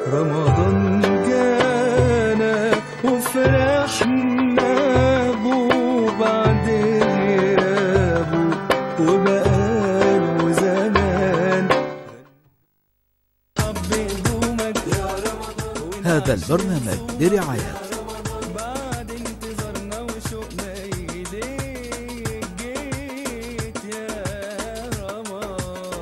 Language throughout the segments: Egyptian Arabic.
رمضان جانا وفرحنا بو بعد غيابه وبقاله زمان حب هدومك يا رمضان هذا البرنامج برعاية بعد انتظارنا وشوقنا إليك جيت يا رمضان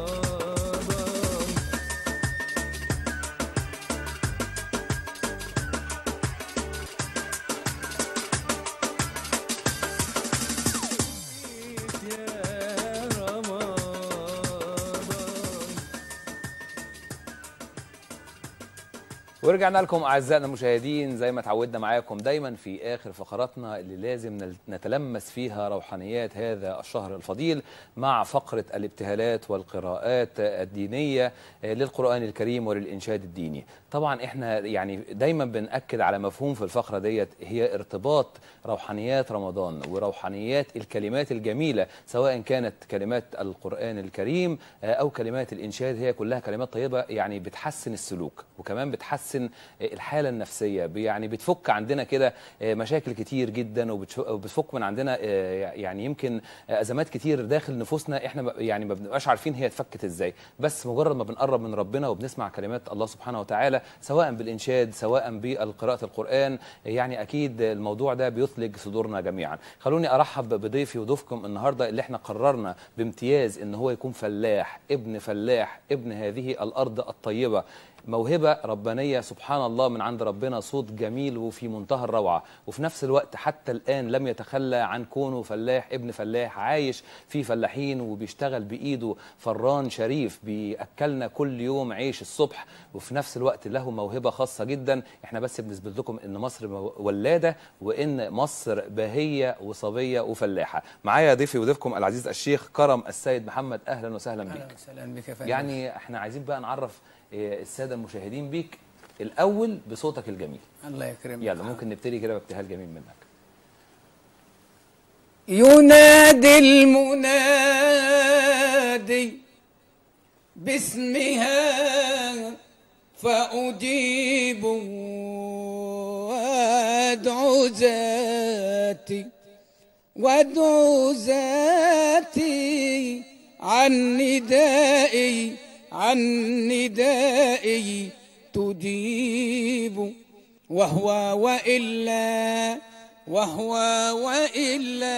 جيت يا رمضان ورجعنا لكم اعزائنا المشاهدين زي ما تعودنا معاكم دايما في اخر فقراتنا اللي لازم نل- نتلمس فيها روحانيات هذا الشهر الفضيل مع فقره الابتهالات والقراءات الدينيه للقران الكريم وللانشاد الديني. طبعا احنا يعني دايما بناكد على مفهوم في الفقره ديت هي ارتباط روحانيات رمضان وروحانيات الكلمات الجميله سواء كانت كلمات القران الكريم او كلمات الانشاد هي كلها كلمات طيبه يعني بتحسن السلوك وكمان بتحسن الحاله النفسيه يعني بتفك عندنا كده مشاكل كتير جدا وبتش- وبتفك من عندنا يعني يمكن ازمات كتير داخل نفوسنا احنا ب- يعني ما بنبقاش عارفين هي اتفكت ازاي بس مجرد ما بنقرب من ربنا وبنسمع كلمات الله سبحانه وتعالى سواء بالانشاد سواء بقراءه القران يعني اكيد الموضوع ده بيثلج صدورنا جميعا خلوني ارحب بضيفي وضيفكم النهارده اللي احنا قررنا بامتياز ان هو يكون فلاح ابن فلاح ابن هذه الارض الطيبه موهبة ربانية سبحان الله من عند ربنا صوت جميل وفي منتهى الروعة وفي نفس الوقت حتى الآن لم يتخلى عن كونه فلاح ابن فلاح عايش في فلاحين وبيشتغل بإيده فران شريف بيأكلنا كل يوم عيش الصبح وفي نفس الوقت له موهبة خاصة جدا احنا بس بنثبت لكم ان مصر مو- ولادة وان مصر باهية وصبية وفلاحة معايا ضيفي وضيفكم العزيز الشيخ كرم السيد محمد أهلا وسهلا بك اهلا وسهلا بك يا فندم يعني احنا عايزين بقى نعرف آه، الساده المشاهدين بيك الاول بصوتك الجميل الله يكرمك يلا ممكن نبتدي كده بابتهال جميل منك ينادي المنادي باسمها فأجيب وأدعو ذاتي وادعو ذاتي عن ندائي عن ندائي تجيب وهو وإلا وهو وإلا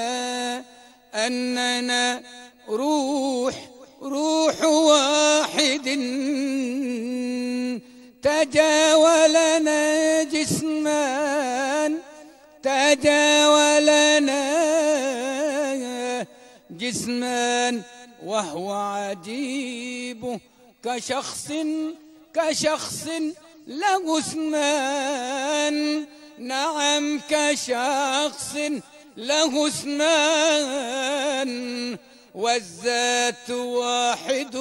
أننا روح روح واحد تجاولنا جسمان تجاولنا جسمان وهو عجيب كشخص كشخص له اسمان نعم كشخص له اسمان والذات واحد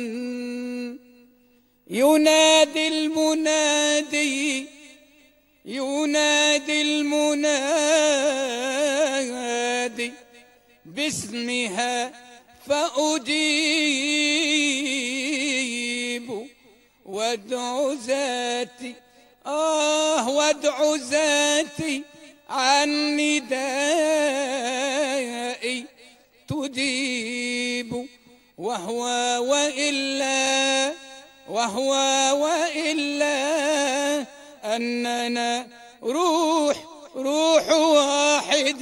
ينادي المنادي ينادي المنادي باسمها فأجيب وادعو ذاتي آه وادعو ذاتي عن ندائي تجيب وهو وإلا وهو وإلا أننا روح روح واحد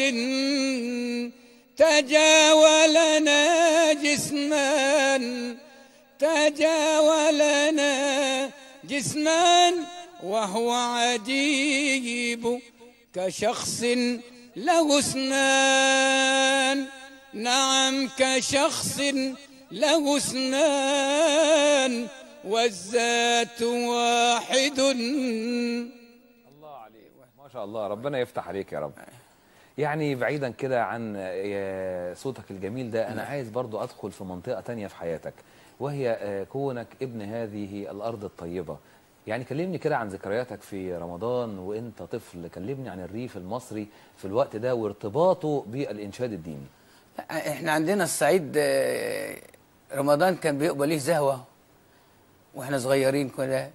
تجاولنا جسمان تجاولنا جسمان وهو عجيب كشخص له اسنان نعم كشخص له اسنان والذات واحد الله عليك ما شاء الله ربنا يفتح عليك يا رب يعني بعيدا كده عن آه، صوتك الجميل ده انا عايز برضو ادخل في منطقه تانية في حياتك وهي آه، كونك ابن هذه الارض الطيبه يعني كلمني كده عن ذكرياتك في رمضان وانت طفل كلمني عن الريف المصري في الوقت ده وارتباطه بالانشاد الديني احنا عندنا الصعيد آه، رمضان كان بيقبل ليه زهوة واحنا صغيرين كنا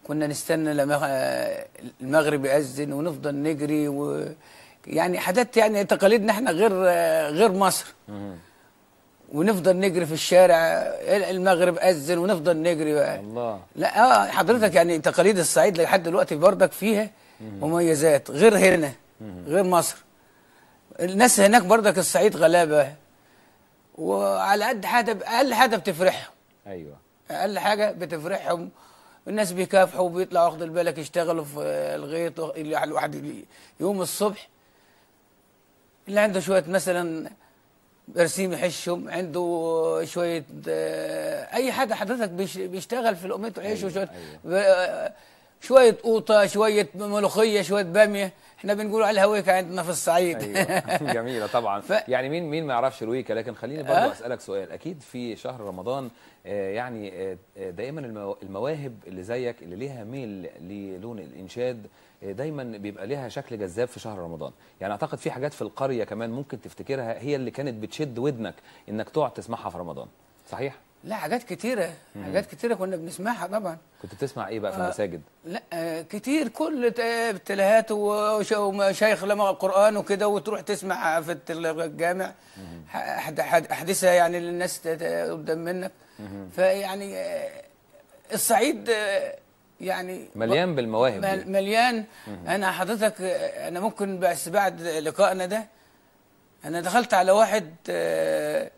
كنا نستنى لما آه، المغرب يأذن ونفضل نجري و يعني حاجات يعني تقاليدنا احنا غير آه، غير مصر ونفضل نجري في الشارع آه، المغرب أذن ونفضل نجري بقى. الله لا اه حضرتك يعني تقاليد الصعيد لحد دلوقتي برضك فيها مميزات غير هنا غير مصر الناس هناك برضك الصعيد غلابه وعلى قد حاجه اقل حاجه بتفرحهم ايوه اقل حاجه بتفرحهم الناس بيكافحوا وبيطلعوا واخد بالك يشتغلوا في الغيط اللي الواحد يوم الصبح اللي عنده شويه مثلا برسيم يحشهم عنده شويه آه، اي حاجه حضرتك بيش- بيشتغل في لقمه العيش أيوة، وشويه أيوة. آه، شويه قوطه شويه ملوخيه شويه باميه احنا بنقول عليها هويكه عندنا في الصعيد ايوه جميله طبعا ف- يعني مين مين ما يعرفش رويكا لكن خليني برضه أه؟ اسالك سؤال اكيد في شهر رمضان آه، يعني آه، آه، دائما المو- المواهب اللي زيك اللي ليها ميل للون الانشاد آه، دايما بيبقى ليها شكل جذاب في شهر رمضان يعني اعتقد في حاجات في القريه كمان ممكن تفتكرها هي اللي كانت بتشد ودنك انك تقعد تسمعها في رمضان صحيح لا حاجات كتيره حاجات كتيره كنا بنسمعها طبعا كنت بتسمع ايه بقى في المساجد لا آه، كتير كل ت- ابتلاءات وش- ومشايخ لما القرآن وكده وتروح تسمع في الت- الجامع أحد- أحد- أحدثها يعني للناس ت- ت- قدام منك فيعني آه، الصعيد آه، يعني مليان بالمواهب مل- دي. مليان أنا حضرتك آه، أنا ممكن بس بعد لقائنا ده أنا دخلت على واحد آه،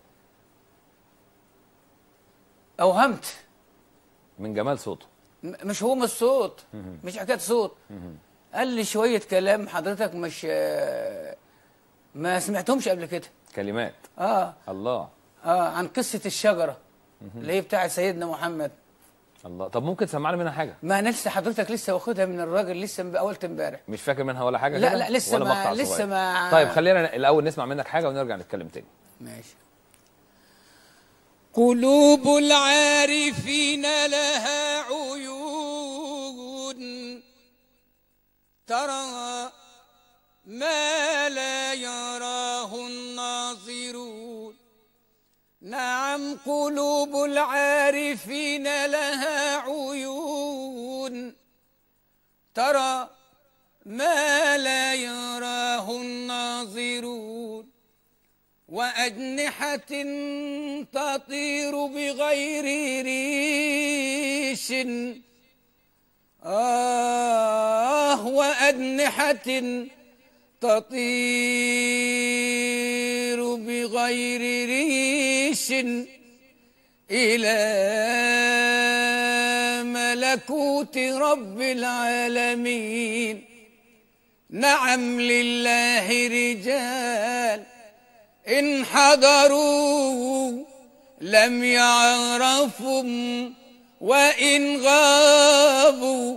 أوهمت من جمال صوته م- مش هو مش صوت مش حكايه صوت قال لي شويه كلام حضرتك مش آه، ما سمعتهمش قبل كده كلمات اه الله اه عن قصه الشجره اللي هي بتاعت سيدنا محمد الله طب ممكن تسمعنا منها حاجه ما انا لسه حضرتك لسه واخدها من الراجل لسه م- اولت امبارح مش فاكر منها ولا حاجه لا، كده؟ لا، لسه ولا ما- مقطع لسه صغير؟ ما- طيب خلينا الاول نسمع منك حاجه ونرجع نتكلم تاني ماشي قلوب العارفين لها عيون ترى ما لا يراه الناظرون نعم قلوب العارفين لها عيون ترى ما لا يراه الناظرون وأجنحة تطير بغير ريش آه وأجنحة تطير بغير ريش إلى ملكوت رب العالمين نعم لله رجال إن حضروا لم يعرفوا وإن غابوا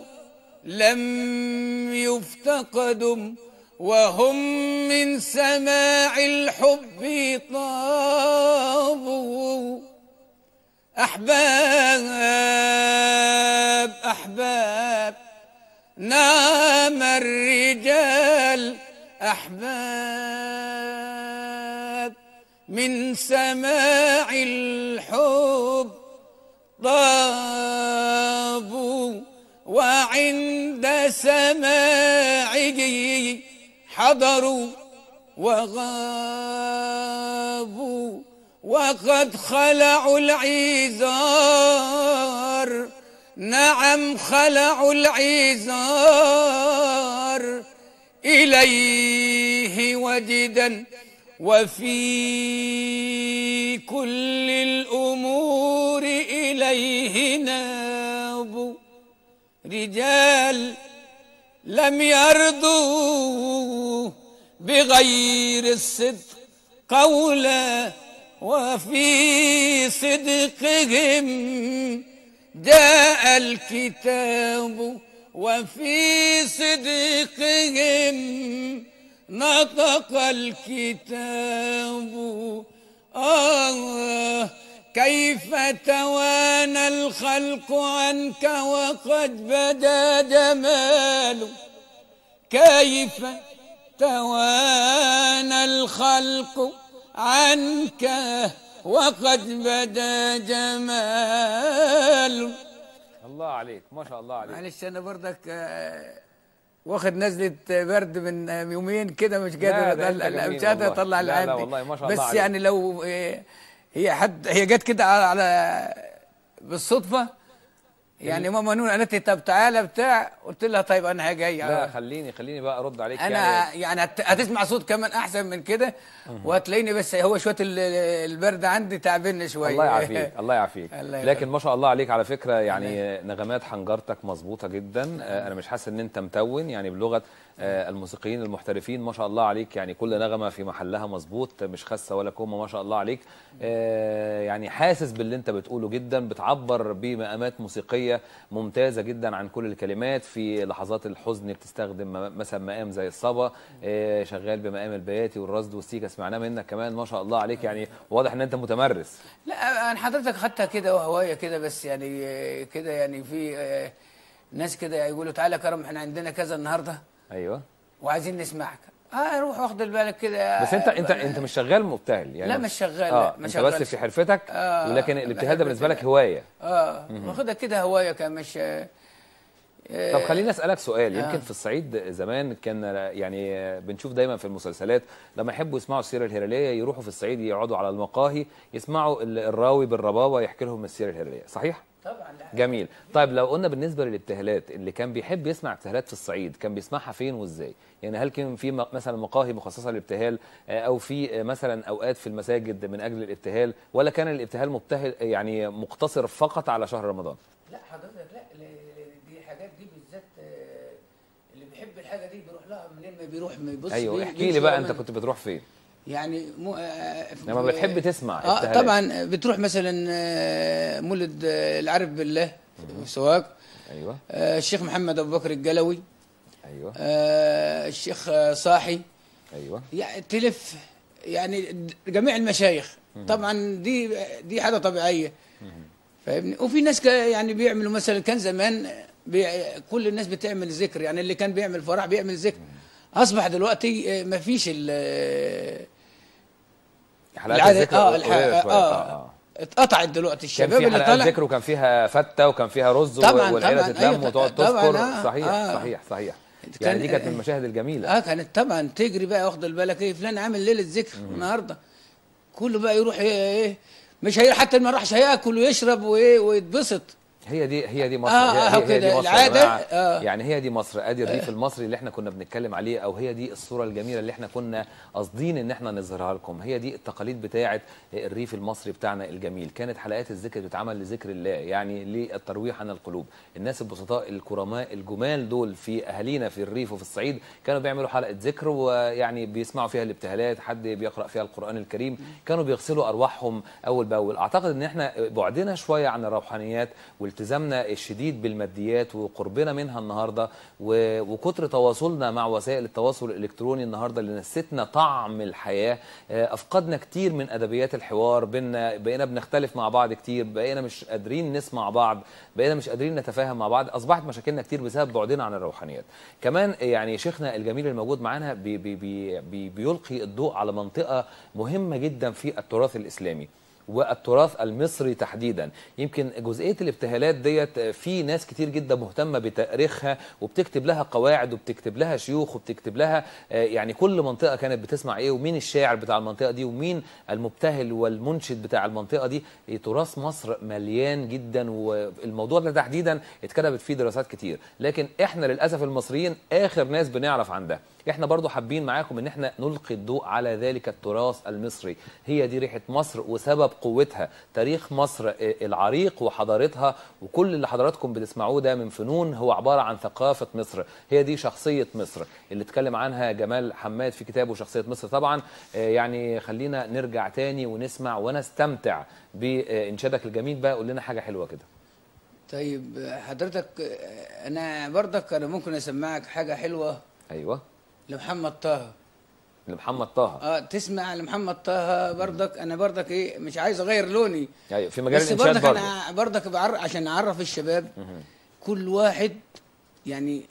لم يفتقدوا وهم من سماع الحب طابوا أحباب أحباب نام الرجال أحباب من سماع الحب طابوا وعند سماعه حضروا وغابوا وقد خلعوا العذار نعم خلعوا العذار إليه وجدا وفي كل الأمور إليه نابوا رجال لم يرضوا بغير الصدق قولا وفي صدقهم جاء الكتاب وفي صدقهم نطق الكتاب آه كيف توانى الخلق عنك وقد بدا جماله كيف توانى الخلق عنك وقد بدا جمال الله عليك ما شاء الله عليك معلش انا برضك آه، واخد نزله برد من آه، يومين كده مش لا، قادر ده أنت اطلع جميل مش قادر والله. اطلع اللي لا، لا، عندي والله ما شاء الله بس عليك. يعني لو آه، هي حد هي جت كده على على بالصدفه يعني ماما نون قالت لي طب تعالى بتاع قلت لها طيب انا جاي لا خليني خليني بقى ارد عليك انا يعني يعني هت- هتسمع صوت كمان احسن من كده وهتلاقيني بس هو شويه ال- البرد عندي تعبني شويه الله يعافيك الله يعافيك الله يبارك. لكن ما شاء الله عليك على فكره يعني نغمات حنجرتك مظبوطه جدا آه، انا مش حاسس ان انت متون يعني بلغه آه، الموسيقيين المحترفين ما شاء الله عليك يعني كل نغمه في محلها مظبوط مش خاسه ولا كومه ما شاء الله عليك آه، يعني حاسس باللي انت بتقوله جدا بتعبر بمقامات موسيقيه ممتازه جدا عن كل الكلمات في لحظات الحزن بتستخدم م- مثلا مقام زي الصبا آه، شغال بمقام البياتي والرصد والسيكا سمعناه منك كمان ما شاء الله عليك يعني واضح ان انت متمرس لا انا حضرتك خدتها كده وهوايه كده بس يعني آه، كده يعني في آه، ناس كده يقولوا تعالى يا كرم احنا عندنا كذا النهارده ايوه وعايزين نسمعك اه روح واخد بالك كده بس انت انت انت مش شغال مبتهل يعني لا، مش شغال، اه لا، ما انت بس شغالش. في حرفتك آه، ولكن الابتهال ده بحب بالنسبه لك كده. هوايه اه واخدها كده هوايه كان مش آه، طب خليني اسالك سؤال يمكن آه. في الصعيد زمان كان يعني بنشوف دايما في المسلسلات لما يحبوا يسمعوا السيره الهلاليه يروحوا في الصعيد يقعدوا على المقاهي يسمعوا ال- الراوي بالربابه يحكي لهم السيره الهلاليه صحيح طبعا لا جميل طيب لو قلنا بالنسبه للابتهالات اللي كان بيحب يسمع ابتهالات في الصعيد كان بيسمعها فين وازاي يعني هل كان في م- مثلا مقاهي مخصصه للابتهال آه، او في آه، مثلا اوقات في المساجد من اجل الابتهال ولا كان الابتهال مبتهل يعني مقتصر فقط على شهر رمضان لا حضرتك لا ل- ل- دي الحاجات دي بالذات آه، اللي بيحب الحاجه دي بيروح لها منين ما بيروح ما يبص ايوه بي- احكي بيمشي لي بقى يومين. انت كنت بتروح فين يعني مو آه، لما بتحب تسمع اه ابتهالات. طبعا بتروح مثلا آه، مولد آه، العارف بالله في سواق ايوه آه، الشيخ محمد ابو بكر الجلوي ايوه آه، الشيخ آه، صاحي ايوه يعني تلف يعني د- جميع المشايخ طبعا دي دي حاجه طبيعيه فاهمني وفي ناس كا- يعني بيعملوا مثلا كان زمان بي كل الناس بتعمل ذكر يعني اللي كان بيعمل فرح بيعمل ذكر اصبح دلوقتي ما فيش ال حلقات العادة- الذكر اه قليلة الح- شوية. اه اتقطعت دلوقتي كان الشباب في اللي حلقات طالع ذكر وكان فيها فته وكان فيها رز طبعاً، والعيله طبعاً، تتلم أيوة، وتقعد طبعاً، تذكر آه، صحيح آه. صحيح صحيح كان- يعني دي كانت من المشاهد الجميله اه كانت طبعا تجري بقى واخد بالك ايه فلان عامل ليله ذكر النهارده كله بقى يروح ايه, إيه مش هي حتى ما راحش هياكل ويشرب وايه ويتبسط هي دي هي دي مصر آه، هي, آه، هي, هي كده، دي مصر يا العادة، جماعة. آه. يعني هي دي مصر ادي الريف المصري اللي احنا كنا بنتكلم عليه او هي دي الصوره الجميله اللي احنا كنا قاصدين ان احنا نظهرها لكم هي دي التقاليد بتاعه الريف المصري بتاعنا الجميل كانت حلقات الذكر بتتعمل لذكر الله يعني للترويح عن القلوب الناس البسطاء الكرماء الجمال دول في اهالينا في الريف وفي الصعيد كانوا بيعملوا حلقه ذكر ويعني بيسمعوا فيها الابتهالات حد بيقرا فيها القران الكريم كانوا بيغسلوا ارواحهم اول باول اعتقد ان احنا بعدنا شويه عن الروحانيات والتزامنا الشديد بالماديات وقربنا منها النهارده و- وكتر تواصلنا مع وسائل التواصل الالكتروني النهارده اللي نسيتنا طعم الحياه آه، افقدنا كتير من ادبيات الحوار بينا بقينا بنختلف مع بعض كتير بقينا مش قادرين نسمع بعض بقينا مش قادرين نتفاهم مع بعض اصبحت مشاكلنا كتير بسبب بعدنا عن الروحانيات كمان يعني شيخنا الجميل الموجود معانا بي بي بي بي بيلقي الضوء على منطقه مهمه جدا في التراث الاسلامي والتراث المصري تحديدا يمكن جزئيه الابتهالات ديت في ناس كتير جدا مهتمه بتاريخها وبتكتب لها قواعد وبتكتب لها شيوخ وبتكتب لها آه، يعني كل منطقه كانت بتسمع ايه ومين الشاعر بتاع المنطقه دي ومين المبتهل والمنشد بتاع المنطقه دي تراث مصر مليان جدا والموضوع ده تحديدا اتكتبت فيه دراسات كتير لكن احنا للاسف المصريين اخر ناس بنعرف عن ده احنا برضو حابين معاكم ان احنا نلقي الضوء على ذلك التراث المصري هي دي ريحه مصر وسبب قوتها تاريخ مصر آه، العريق وحضارتها وكل اللي حضراتكم بتسمعوه ده من فنون هو عباره عن ثقافه مصر هي دي شخصيه مصر اللي اتكلم عنها جمال حماد في كتابه شخصيه مصر طبعا آه، يعني خلينا نرجع تاني ونسمع ونستمتع بانشادك الجميل بقى قول لنا حاجه حلوه كده طيب حضرتك آه، انا برضك انا ممكن اسمعك حاجه حلوه ايوه لمحمد طه لمحمد طه اه تسمع لمحمد طه برضك انا برضك ايه مش عايز اغير لوني ايوه في مجال بس الانشاد برضك برضه انا برضك بعر... عشان اعرف الشباب كل واحد يعني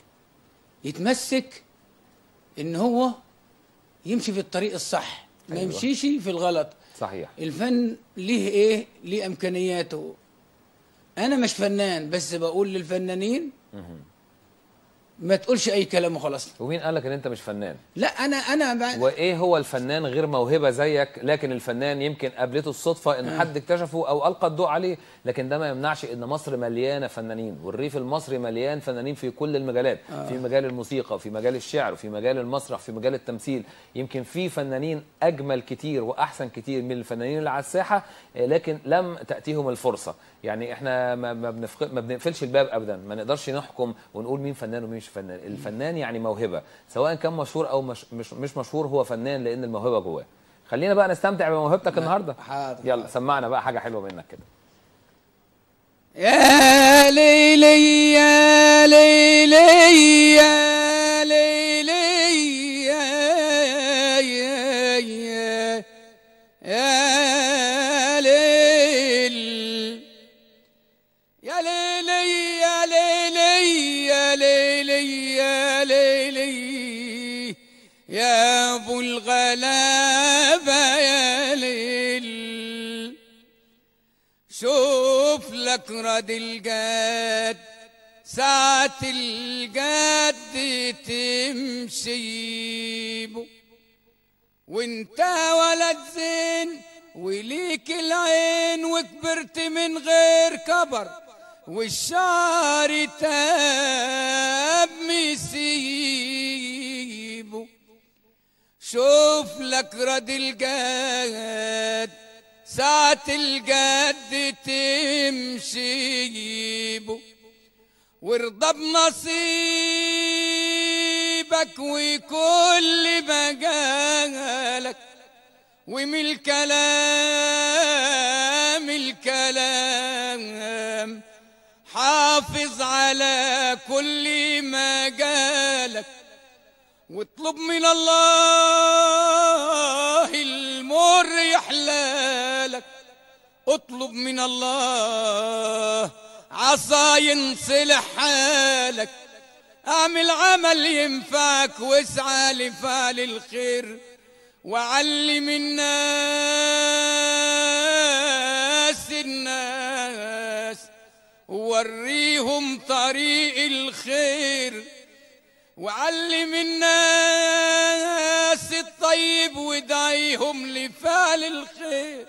يتمسك ان هو يمشي في الطريق الصح ما أيوة. يمشيش في الغلط صحيح الفن ليه ايه ليه امكانياته انا مش فنان بس بقول للفنانين ما تقولش اي كلام وخلاص ومين قال لك ان انت مش فنان لا انا انا ب... وايه هو الفنان غير موهبه زيك لكن الفنان يمكن قابلته الصدفه ان حد اكتشفه او القى الضوء عليه لكن ده ما يمنعش ان مصر مليانه فنانين والريف المصري مليان فنانين في كل المجالات في مجال الموسيقى في مجال الشعر في مجال المسرح في مجال التمثيل يمكن في فنانين اجمل كتير واحسن كتير من الفنانين اللي على الساحه آه، لكن لم تاتيهم الفرصه يعني احنا ما ما, بنفق... ما بنقفلش الباب ابدا ما نقدرش نحكم ونقول مين فنان ومين مش فنان الفنان يعني موهبه سواء كان مشهور او مش مش, مش مشهور هو فنان لان الموهبه جواه خلينا بقى نستمتع بموهبتك النهارده حاضر، يلا حاضر. سمعنا بقى حاجه حلوه منك كده يا ليلي يا ليلي يا ليلي يا يا يا يا ليل يا ليلي يا ليلي يا ليلي يا ليلي يا ابو الغلابه يا ليل شوف لك رد الجد ساعة الجد تمشي بو وانت ولد زين وليك العين وكبرت من غير كبر والشعر تاب مسيبه شوف لك رد الجد ساعة الجد تمشي بو وارضى بنصيبك وكل مجالك ومن الكلام الكلام حافظ على كل مجالك واطلب من الله المر يحلالك اطلب من الله عصا ينصلح حالك اعمل عمل ينفعك واسعى لفعل الخير وعلم الناس الناس ووريهم طريق الخير وعلم الناس الطيب ودعيهم لفعل الخير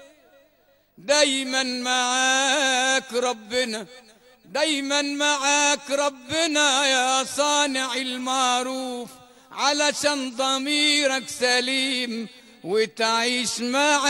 دايما معاك ربنا دايما معاك ربنا يا صانع المعروف علشان ضميرك سليم وتعيش مع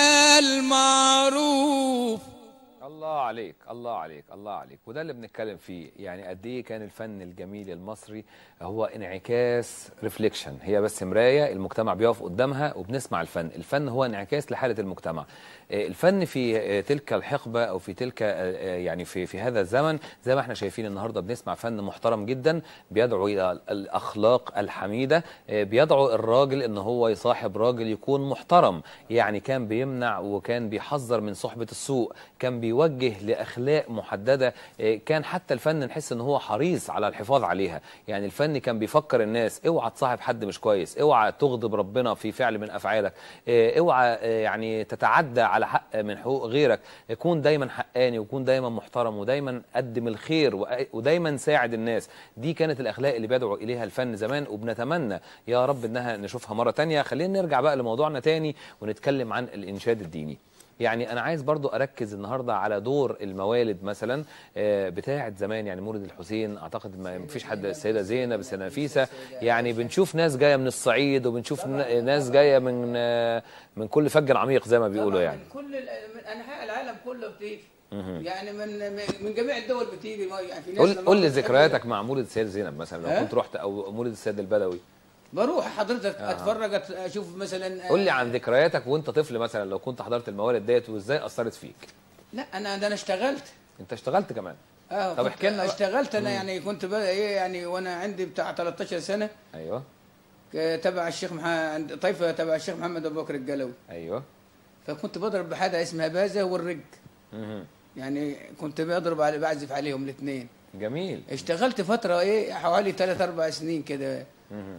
المعروف الله عليك الله عليك الله عليك وده اللي بنتكلم فيه يعني قد ايه كان الفن الجميل المصري هو انعكاس ريفليكشن هي بس مرايه المجتمع بيقف قدامها وبنسمع الفن الفن هو انعكاس لحاله المجتمع آه، الفن في آه، تلك الحقبه او في تلك آه، آه، يعني في في هذا الزمن زي ما احنا شايفين النهارده بنسمع فن محترم جدا بيدعو الى الاخلاق الحميده آه، بيدعو الراجل ان هو يصاحب راجل يكون محترم يعني كان بيمنع وكان بيحذر من صحبه السوء كان بيوجه لاخلاق محدده آه، كان حتى الفن نحس ان هو حريص على الحفاظ عليها يعني الفن كان بيفكر الناس اوعى تصاحب حد مش كويس اوعى تغضب ربنا في فعل من افعالك آه، اوعى آه، يعني تتعدى على حق من حقوق غيرك كون دايما حقاني وكون دايما محترم ودايما قدم الخير وأ- ودايما ساعد الناس دي كانت الاخلاق اللي بيدعو اليها الفن زمان وبنتمنى يا رب انها نشوفها مره تانية خلينا نرجع بقى لموضوعنا تاني ونتكلم عن الانشاد الديني يعني انا عايز برضو اركز النهارده على دور الموالد مثلا آه، بتاعه زمان يعني مولد الحسين اعتقد ما فيش حد السيده زينب السيده نفيسه يعني بنشوف ناس جايه من الصعيد وبنشوف ن- ناس جايه من آه، من كل فج عميق زي ما بيقولوا طبعاً يعني من كل ال- من انحاء العالم كله بتيجي يعني من من جميع الدول بتيجي ما- يعني في ناس قول لما قول لي بتحب- ذكرياتك مع مولد السيده زينب مثلا لو ها؟ كنت رحت او مولد السيد البدوي بروح حضرتك اتفرج أت- اشوف مثلا قول لي عن ذكرياتك وانت طفل مثلا لو كنت حضرت الموالد ديت وازاي اثرت فيك لا انا ده انا اشتغلت انت اشتغلت كمان اه طب كنت احكي لنا بقى. اشتغلت انا يعني كنت بقى ايه يعني وانا عندي بتاع 13 سنه ايوه ك- تبع الشيخ محمد عند طائفه تبع الشيخ محمد ابو بكر الجلوي ايوه فكنت بضرب بحاجه اسمها بازه والرج مهم. يعني كنت بضرب على بعزف عليهم الاثنين جميل اشتغلت فتره ايه حوالي 3 4 سنين كده مهم.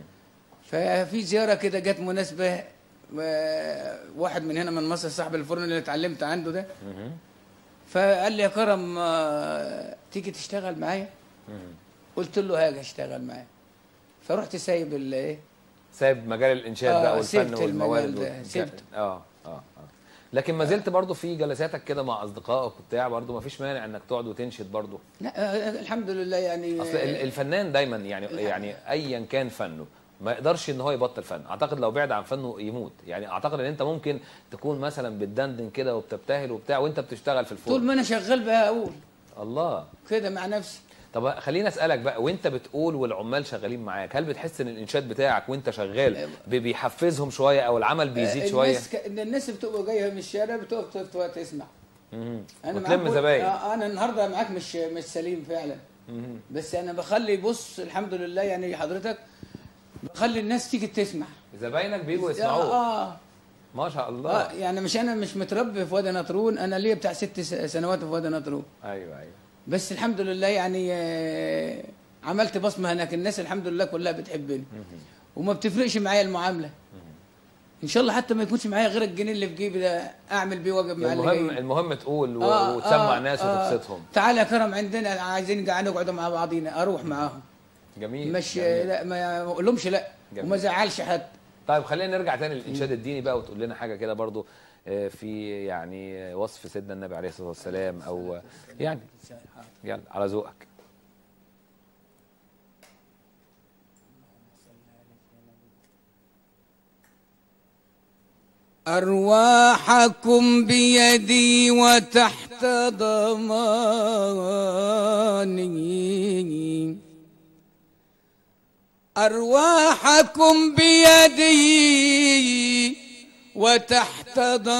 ففي زياره كده جت مناسبه و- واحد من هنا من مصر صاحب الفرن اللي اتعلمت عنده ده مهم. فقال لي يا كرم آه، تيجي تشتغل معايا قلت له هاجي اشتغل معايا فرحت سايب الايه سايب مجال الانشاد آه، بقى سبت والفن والموارد المجال ده، وال- سبته. اه اه اه لكن ما زلت برضه في جلساتك كده مع اصدقائك وبتاع برضه ما فيش مانع انك تقعد وتنشد برضه لا آه، الحمد لله يعني اصل ال- الفنان دايما يعني يعني ايا كان فنه ما يقدرش ان هو يبطل فن اعتقد لو بعد عن فنه يموت يعني اعتقد ان انت ممكن تكون مثلا بتدندن كده وبتبتهل وبتاع وانت بتشتغل في طول الفرن ما انا شغال بقى اقول الله كده مع نفسي طب خليني اسالك بقى وانت بتقول والعمال شغالين معاك هل بتحس ان الانشاد بتاعك وانت شغال بي- بيحفزهم شويه او العمل بيزيد شويه الناس ك... ان الناس بتبقى جايه من الشارع بتقف تقف تسمع مم. انا وتلم معاك- زباين آه، انا النهارده معاك مش مش سليم فعلا مم. بس انا بخلي بص الحمد لله يعني حضرتك بخلي الناس تيجي تسمع زباينك بيجوا يسمعوك اه ما شاء اه الله يعني مش انا مش متربي في وادي نطرون انا ليا بتاع ست س- سنوات في وادي نطرون ايوه ايوه بس الحمد لله يعني آه، عملت بصمه هناك الناس الحمد لله كلها بتحبني وما بتفرقش معايا المعامله ان شاء الله حتى ما يكونش معايا غير الجنيه اللي في جيبي ده اعمل بيه واجب مع اللي المهم جايين. المهم تقول و... آه، وتسمع آه، ناس آه. وتبسطهم تعال يا كرم عندنا عايزين قاعد نقعد مع بعضينا اروح معاهم جميل مش جميل. لا ما اقولهمش لا جميل. وما زعلش حد طيب خلينا نرجع تاني للانشاد الديني بقى وتقول لنا حاجه كده برضو آه، في يعني وصف سيدنا النبي عليه الصلاه والسلام او يعني يلا على ذوقك أرواحكم بيدي وتحت ضماني أرواحكم بيدي وتحت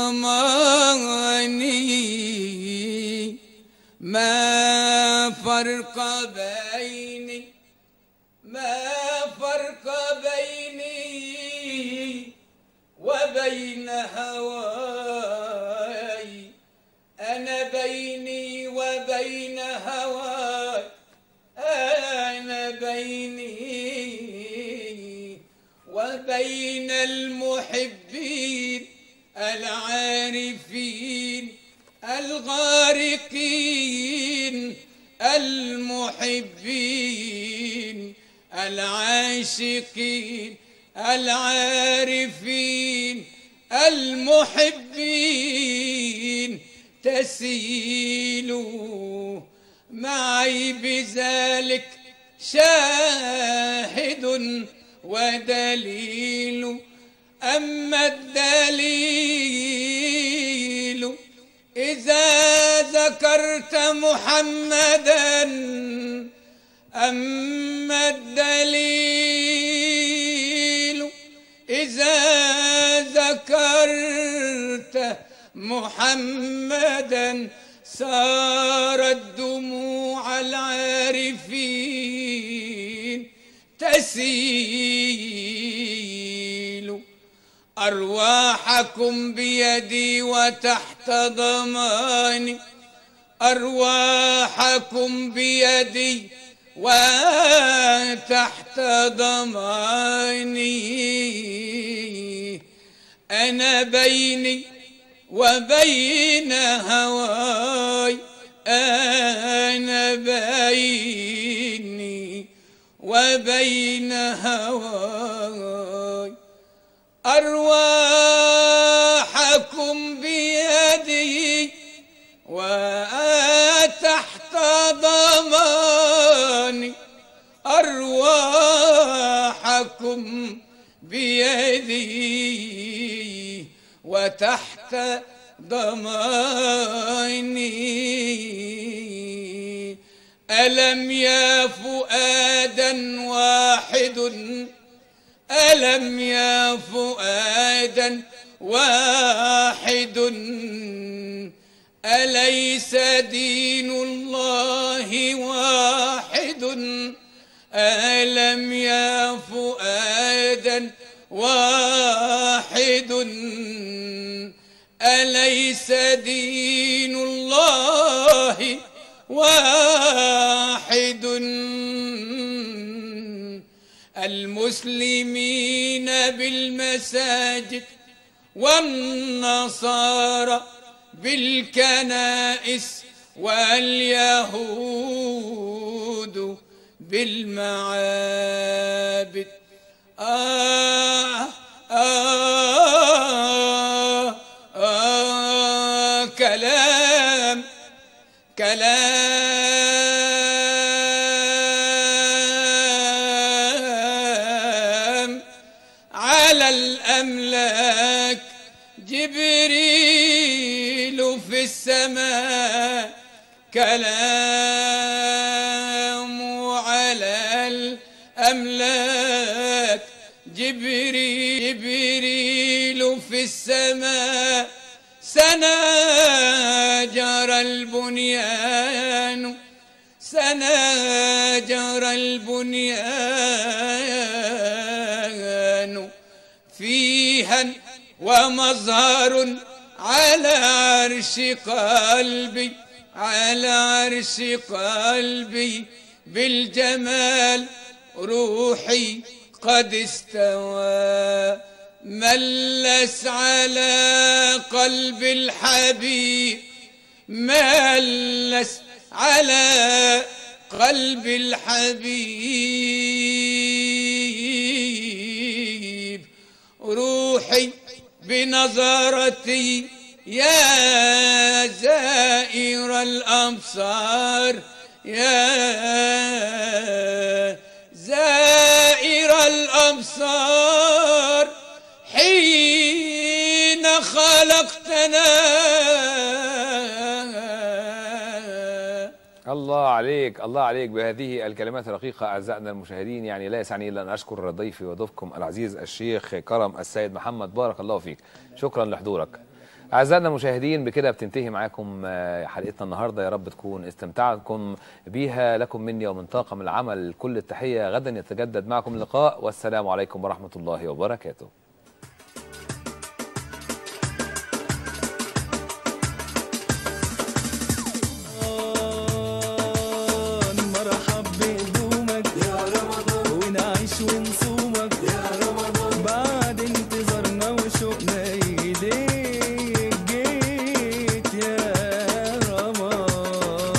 ضماني ما فرق بيني ما فرق بيني وبين هواي أنا بيني وبين هواي أنا بيني وبين المحبين العارفين الغارقين المحبين العاشقين العارفين المحبين تسيل معي بذلك شاهد ودليل أما الدليل إذا ذكرت محمدا أما الدليل إذا ذكرت محمدا سارت دموع العارفين تسيل أرواحكم بيدي وتحت ضماني أرواحكم بيدي وتحت ضماني أنا بيني وبين هواي أنا بيني وبين هواي أرواحكم بيدي وتحت ضماني أرواحكم بيدي وتحت ضماني ألم يا فؤادا واحد ألم يا فؤادا واحد أليس دين الله واحد ألم يا فؤادا واحد أليس دين الله واحد المسلمين بالمساجد والنصارى بالكنائس واليهود بالمعابد آه آه آه كلام كلام على الأملاك جبريل في السماء كلام على الأملاك جبريل, جبريل في السماء سناجر البنيان سناجر البنيان فيها ومظهر على عرش قلبي على عرش قلبي بالجمال روحي قد استوى ملس على قلب الحبيب ملس على قلب الحبيب روحي بنظرتي يا زائر الأمصار يا زائر الأمصار حين خلقتنا الله عليك الله عليك بهذه الكلمات الرقيقة أعزائنا المشاهدين يعني لا يسعني إلا أن أشكر ضيفي وضيفكم العزيز الشيخ كرم السيد محمد بارك الله فيك شكرا لحضورك أعزائنا المشاهدين بكده بتنتهي معاكم آه، حلقتنا النهاردة يا رب تكون استمتعتم بيها لكم مني ومن طاقم العمل كل التحية غدا يتجدد معكم اللقاء والسلام عليكم ورحمة الله وبركاته رمضان مرحب بقدومك يا رمضان ونعيش ونصومك يا رمضان بعد انتظارنا وشوقنا ايديك جيت يا رمضان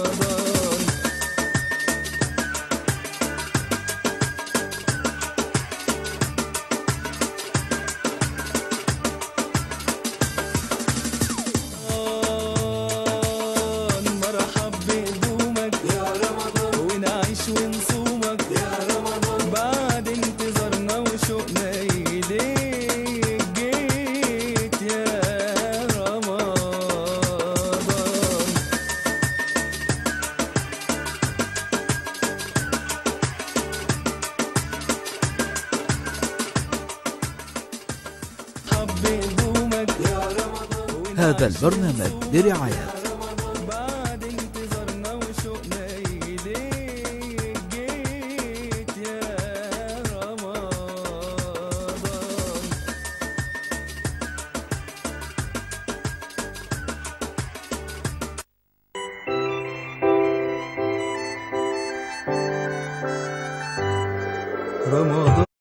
رمضان مرحب بقدومك يا رمضان ونعيش ونصومك يا رمضان بعد انتظارنا وشوقنا ايديك جيت يا رمضان حب قدومك يا رمضان هذا البرنامج برعاية بعد انتظارنا وشوقنا ايديك جيت يا رمضان رمضان